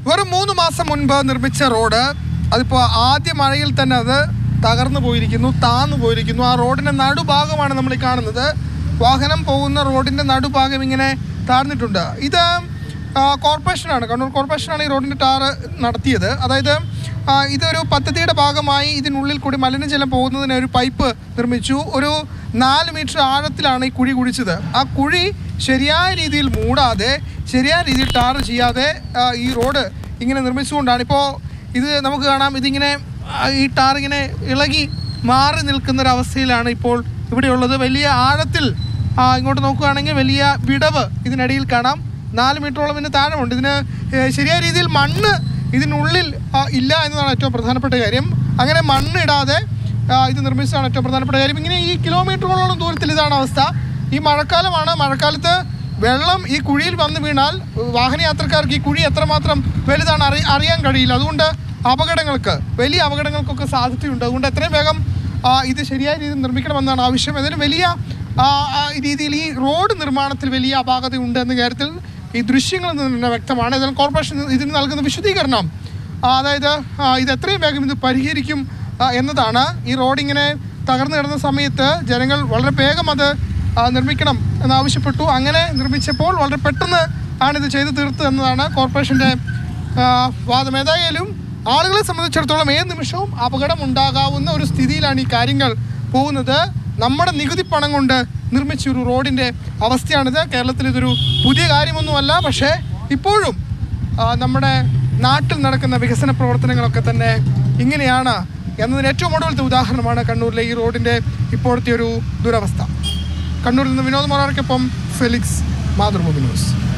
വെറും മൂന്ന് മാസം മുൻപ് നിർമ്മിച്ച റോഡ് അതിപ്പോൾ ആദ്യ മഴയിൽ തന്നെ അത് തകർന്നു പോയിരിക്കുന്നു താന്നു പോയിരിക്കുന്നു ആ റോഡിൻ്റെ നടുഭാഗമാണ് നമ്മൾ ഈ കാണുന്നത് വാഹനം പോകുന്ന റോഡിൻ്റെ നടുഭാഗം ഇങ്ങനെ താഴ്ന്നിട്ടുണ്ട് ഇത് ആ, കോർപ്പറേഷനാണ് കണ്ണൂർ കോർപ്പറേഷനാണ് ഈ റോഡിൻ്റെ ടാർ നടത്തിയത് അതായത് ആ, ഇതൊരു പദ്ധതിയുടെ ഭാഗമായി ഇതിനുള്ളിൽ കൂടി മലിനജലം പോകുന്നതിന് ഒരു പൈപ്പ് നിർമ്മിച്ചു ഒരു നാല് മീറ്റർ ആഴത്തിലാണ് ഈ കുഴി കുഴിച്ചത് ആ കുഴി ശരിയായ രീതിയിൽ മൂടാതെ ശരിയായ രീതിയിൽ ടാർ ചെയ്യാതെ ആ, ഈ റോഡ് ഇങ്ങനെ നിർമ്മിച്ചുകൊണ്ടാണ് ഇപ്പോൾ ഇത് നമുക്ക് കാണാം ഇതിങ്ങനെ ആ, ഈ ടാർ ഇങ്ങനെ ഇളകി മാറി നിൽക്കുന്ന ഒരു അവസ്ഥയിലാണ് ഇപ്പോൾ ഇവിടെയുള്ളത് വലിയ ആഴത്തിൽ ആ, ഇങ്ങോട്ട് നോക്കുകയാണെങ്കിൽ വലിയ വിടവ് ഇതിനിടയിൽ കാണാം നാല് മീറ്ററോളം ഇതിന് താഴമുണ്ട് ഇതിന് ഏ, ശരിയായ രീതിയിൽ മണ്ണ് ഇതിനുള്ളിൽ ആ, ഇല്ല എന്നതാണ് ഏറ്റവും പ്രധാനപ്പെട്ട കാര്യം അങ്ങനെ മണ്ണ് ഇടാതെ ആ, ഇത് നിർമ്മിച്ചതാണ് ഏറ്റവും പ്രധാനപ്പെട്ട കാര്യം ഇങ്ങനെ ഈ കിലോമീറ്ററുകളോളം ദൂരത്തിൽ ഇതാണ് അവസ്ഥ ഈ മഴക്കാലമാണ് മഴക്കാലത്ത് വെള്ളം ഈ കുഴിയിൽ വന്ന് വീണാൽ വാഹനയാത്രക്കാർക്ക് ഈ കുഴി എത്രമാത്രം വലുതാണ് അറി അറിയാൻ കഴിയില്ല അതുകൊണ്ട് അപകടങ്ങൾക്ക് വലിയ അപകടങ്ങൾക്കൊക്കെ സാധ്യതയുണ്ട് അതുകൊണ്ട് എത്രയും വേഗം ആ, ഇത് ശരിയായ രീതിയിൽ നിർമ്മിക്കണമെന്നാണ് ആവശ്യം അതിന് വലിയ ആ, ആ, രീതിയിൽ ഈ റോഡ് നിർമ്മാണത്തിൽ വലിയ അപാകതയുണ്ട് എന്ന കാര്യത്തിൽ ഈ ദൃശ്യങ്ങളിൽ നിന്ന് തന്നെ വ്യക്തമാണ് ഇതിന് കോർപ്പറേഷൻ ഇതിന് നൽകുന്ന വിശദീകരണം ആ, അതായത് ആ, ഇത് എത്രയും വേഗം ഇത് പരിഹരിക്കും ആ, എന്നതാണ് ഈ റോഡ് ഇങ്ങനെ തകർന്നു കിടന്ന സമയത്ത് ജനങ്ങൾ വളരെ വേഗം അത് ആ, നിർമ്മിക്കണം എന്നാവശ്യപ്പെട്ടു അങ്ങനെ നിർമ്മിച്ചപ്പോൾ വളരെ പെട്ടെന്ന് ആണ് ഇത് ചെയ്തു തീർത്തത് എന്നതാണ് കോർപ്പറേഷൻ്റെ ആ, വാദം ഏതായാലും ആളുകളെ സംബന്ധിച്ചിടത്തോളം ഏത് നിമിഷവും അപകടം ഉണ്ടാകാവുന്ന ഒരു സ്ഥിതിയിലാണ് ഈ കാര്യങ്ങൾ പോകുന്നത് നമ്മുടെ നികുതി പണം കൊണ്ട് നിർമ്മിച്ച ഒരു റോഡിൻ്റെ അവസ്ഥയാണിത് കേരളത്തിൽ ഇതൊരു പുതിയ കാര്യമൊന്നുമല്ല പക്ഷേ ഇപ്പോഴും ആ, നമ്മുടെ നാട്ടിൽ നടക്കുന്ന വികസന പ്രവർത്തനങ്ങളൊക്കെ തന്നെ ഇങ്ങനെയാണ് എന്നതിന് ഏറ്റവും ഒടുവിലത്തെ ഉദാഹരണമാണ് കണ്ണൂരിലെ ഈ റോഡിൻ്റെ ഇപ്പോഴത്തെ ഒരു ദുരവസ്ഥ കണ്ണൂരിൽ നിന്ന് വിനോദ് മൊറാർക്കൊപ്പം ഫെലിക്സ് മാതൃഭൂമി ന്യൂസ്